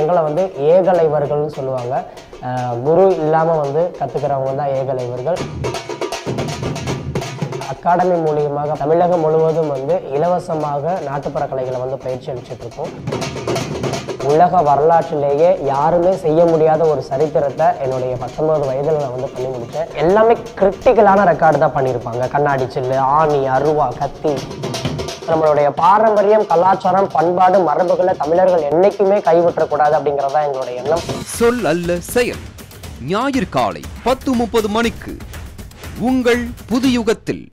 எங்களை வந்து ஏகலைவர்கள்னு சொல்லுவாங்க அஹ் குரு இல்லாமல் வந்து கற்றுக்கிறவங்க தான் ஏகலைவர்கள் அகாடமி மூலியமாக தமிழகம் முழுவதும் வந்து இலவசமாக நாட்டுப்புற கலைகளை வந்து பயிற்சி அளிச்சுட்டு இருக்கோம் உலக வரலாற்றிலேயே யாருமே செய்ய முடியாத ஒரு சரித்திரத்தை என்னுடைய பத்தொன்பது வயதில் நான் வந்து பண்ணி முடித்தேன் எல்லாமே கிரிட்டிக்கலான ரெக்கார்டு தான் பண்ணியிருப்பாங்க கண்ணாடி சில்லு ஆணி அருவா கத்தி நம்மளுடைய பாரம்பரியம் கலாச்சாரம் பண்பாடு மரபுகளை தமிழர்கள் என்னைக்குமே கைவிட்டக்கூடாது அப்படிங்கிறது தான் எங்களுடைய எண்ணம் சொல் அல்ல செயல் ஞாயிறு காலை பத்து முப்பது மணிக்கு உங்கள் புதுயுகத்தில்